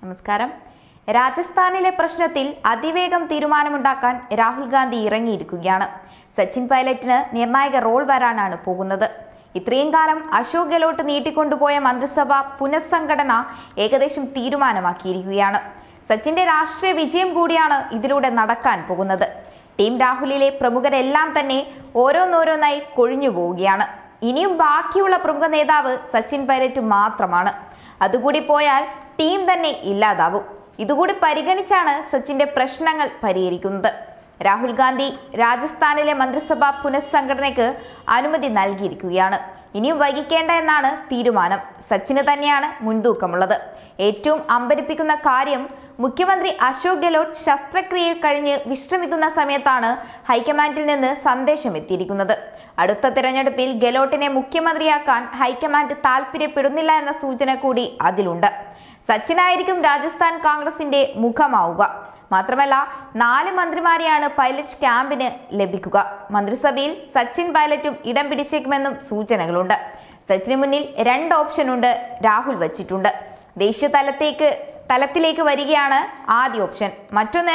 നമസ്കാരം രാജസ്ഥാനിലെ പ്രശ്നത്തിൽ അതിവേഗം തീരുമാനമുണ്ടാക്കാൻ രാഹുൽ ഗാന്ധി ഇറങ്ങിയിരിക്കുകയാണ് സച്ചിൻ പൈലറ്റിന് നിർണായക റോൾ വരാനാണ് പോകുന്നത് ഇത്രയും കാലം അശോക് ഗെലോട്ട് നീട്ടിക്കൊണ്ടുപോയ മന്ത്രിസഭ പുനഃസംഘടന ഏകദേശം തീരുമാനമാക്കിയിരിക്കുകയാണ് സച്ചിന്റെ രാഷ്ട്രീയ വിജയം കൂടിയാണ് ഇതിലൂടെ നടക്കാൻ പോകുന്നത് ടീം രാഹുലിലെ പ്രമുഖരെല്ലാം തന്നെ ഓരോന്നോരോന്നായി കൊഴിഞ്ഞു പോവുകയാണ് ഇനിയും ബാക്കിയുള്ള പ്രമുഖ നേതാവ് സച്ചിൻ പൈലറ്റ് മാത്രമാണ് അതുകൂടി പോയാൽ ടീം തന്നെ ഇല്ലാതാവും ഇതുകൂടി പരിഗണിച്ചാണ് സച്ചിന്റെ പ്രശ്നങ്ങൾ പരിഹരിക്കുന്നത് രാഹുൽ ഗാന്ധി രാജസ്ഥാനിലെ മന്ത്രിസഭാ പുനഃസംഘടനയ്ക്ക് അനുമതി നൽകിയിരിക്കുകയാണ് ഇനിയും വൈകിക്കേണ്ട എന്നാണ് തീരുമാനം സച്ചിന് തന്നെയാണ് മുൻതൂക്കമുള്ളത് ഏറ്റവും അമ്പരിപ്പിക്കുന്ന കാര്യം മുഖ്യമന്ത്രി അശോക് ഗെലോട്ട് ശസ്ത്രക്രിയ കഴിഞ്ഞ് വിശ്രമിക്കുന്ന സമയത്താണ് ഹൈക്കമാൻഡിൽ നിന്ന് സന്ദേശം എത്തിയിരിക്കുന്നത് അടുത്ത തിരഞ്ഞെടുപ്പിൽ ഗെലോട്ടിനെ മുഖ്യമന്ത്രിയാക്കാൻ ഹൈക്കമാൻഡ് താല്പര്യപ്പെടുന്നില്ല എന്ന സൂചന കൂടി അതിലുണ്ട് സച്ചിനായിരിക്കും രാജസ്ഥാൻ കോൺഗ്രസിന്റെ മുഖമാവുക മാത്രമല്ല നാല് മന്ത്രിമാരെയാണ് പൈലറ്റ് ക്യാമ്പിന് ലഭിക്കുക മന്ത്രിസഭയിൽ സച്ചിൻ പൈലറ്റും ഇടം പിടിച്ചേക്കുമെന്നും സൂചനകളുണ്ട് സച്ചിന് മുന്നിൽ രണ്ട് ഓപ്ഷൻ ഉണ്ട് രാഹുൽ വച്ചിട്ടുണ്ട് ദേശീയ തലത്തേക്ക് തലത്തിലേക്ക് വരികയാണ് ആദ്യ ഓപ്ഷൻ മറ്റൊന്ന്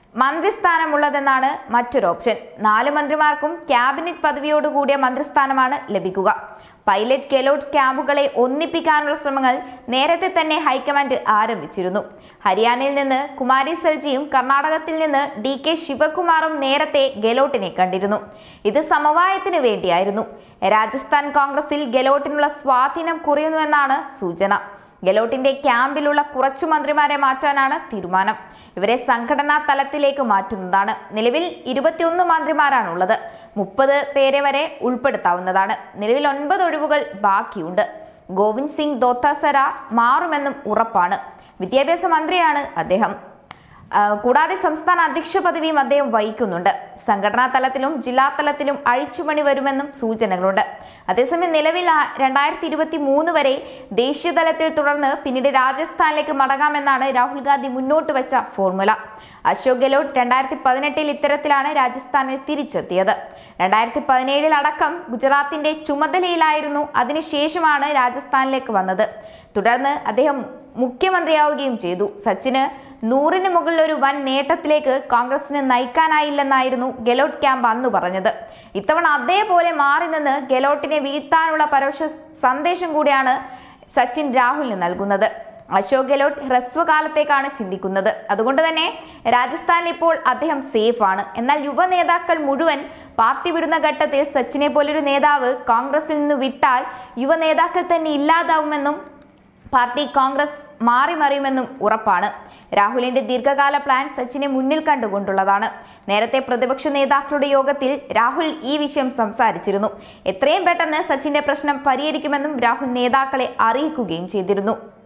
മന്ത്രിസ്ഥാനമുള്ളതെന്നാണ് മറ്റൊരു ഓപ്ഷൻ നാല് മന്ത്രിമാർക്കും ക്യാബിനറ്റ് പദവിയോടുകൂടിയ മന്ത്രിസ്ഥാനമാണ് ലഭിക്കുക പൈലറ്റ് ഗെലോട്ട് ക്യാമ്പുകളെ ഒന്നിപ്പിക്കാനുള്ള ശ്രമങ്ങൾ നേരത്തെ തന്നെ ഹൈക്കമാൻഡ് ആരംഭിച്ചിരുന്നു ഹരിയാനയിൽ നിന്ന് കുമാരി സെൽജിയും കർണാടകത്തിൽ നിന്ന് ഡി കെ ശിവകുമാറും നേരത്തെ ഗെലോട്ടിനെ കണ്ടിരുന്നു ഇത് സമവായത്തിന് വേണ്ടിയായിരുന്നു രാജസ്ഥാൻ കോൺഗ്രസിൽ ഗെലോട്ടിനുള്ള സ്വാധീനം കുറയുന്നുവെന്നാണ് സൂചന ഗെലോട്ടിന്റെ ക്യാമ്പിലുള്ള കുറച്ചു മന്ത്രിമാരെ മാറ്റാനാണ് തീരുമാനം ഇവരെ സംഘടനാ തലത്തിലേക്ക് മാറ്റുന്നതാണ് നിലവിൽ ഇരുപത്തിയൊന്ന് മന്ത്രിമാരാണുള്ളത് മുപ്പത് പേരെ വരെ ഉൾപ്പെടുത്താവുന്നതാണ് നിലവിൽ ഒൻപത് ഒഴിവുകൾ ബാക്കിയുണ്ട് ഗോവിന്ദ് സിംഗ് ദോത്താസര മാറുമെന്നും ഉറപ്പാണ് വിദ്യാഭ്യാസ മന്ത്രിയാണ് അദ്ദേഹം ആ, കൂടാതെ സംസ്ഥാന അധ്യക്ഷ പദവിയും അദ്ദേഹം വഹിക്കുന്നുണ്ട് സംഘടനാ തലത്തിലും ജില്ലാ തലത്തിലും അഴിച്ചുപണി വരുമെന്നും സൂചനകളുണ്ട് അതേസമയം നിലവിൽ ആ- രണ്ടായിരത്തി ഇരുപത്തി മൂന്ന് വരെ ദേശീയ തലത്തിൽ തുടർന്ന് പിന്നീട് രാജസ്ഥാനിലേക്ക് മടങ്ങാമെന്നാണ് രാഹുൽ ഗാന്ധി മുന്നോട്ട് വെച്ച ഫോർമുല അശോക് ഗെലോട്ട് രണ്ടായിരത്തി പതിനെട്ടിൽ ഇത്തരത്തിലാണ് രാജസ്ഥാനിൽ തിരിച്ചെത്തിയത് രണ്ടായിരത്തി പതിനേഴിൽ അടക്കം ഗുജറാത്തിന്റെ ചുമതലയിലായിരുന്നു അതിനുശേഷമാണ് രാജസ്ഥാനിലേക്ക് വന്നത് തുടർന്ന് അദ്ദേഹം മുഖ്യമന്ത്രിയാവുകയും ചെയ്തു സച്ചിന് നൂറിന് മുകളിൽ ഒരു വൻ നേട്ടത്തിലേക്ക് കോൺഗ്രസിന് നയിക്കാനായില്ലെന്നായിരുന്നു ഗെലോട്ട് ക്യാമ്പ് അന്ന് പറഞ്ഞത് ഇത്തവണ അതേപോലെ മാറി നിന്ന് ഗെലോട്ടിനെ വീഴ്ത്താനുള്ള പരോക്ഷ സന്ദേശം കൂടിയാണ് സച്ചിൻ രാഹുലിന് നൽകുന്നത് അശോക് ഗെലോട്ട് ഹ്രസ്വകാലത്തേക്കാണ് ചിന്തിക്കുന്നത് അതുകൊണ്ട് തന്നെ രാജസ്ഥാനിൽ ഇപ്പോൾ അദ്ദേഹം സേഫ് ആണ് എന്നാൽ യുവ നേതാക്കൾ മുഴുവൻ പാർട്ടി വിടുന്ന ഘട്ടത്തിൽ സച്ചിനെ പോലൊരു നേതാവ് കോൺഗ്രസിൽ നിന്ന് വിട്ടാൽ യുവ നേതാക്കൾ തന്നെ ഇല്ലാതാവുമെന്നും പാർട്ടി കോൺഗ്രസ് മാറി മറിയുമെന്നും ഉറപ്പാണ് രാഹുലിന്റെ ദീർഘകാല പ്ലാൻ സച്ചിനെ മുന്നിൽ കണ്ടുകൊണ്ടുള്ളതാണ് നേരത്തെ പ്രതിപക്ഷ നേതാക്കളുടെ യോഗത്തിൽ രാഹുൽ ഈ വിഷയം സംസാരിച്ചിരുന്നു എത്രയും പെട്ടെന്ന് സച്ചിന്റെ പ്രശ്നം പരിഹരിക്കുമെന്നും രാഹുൽ നേതാക്കളെ അറിയിക്കുകയും ചെയ്തിരുന്നു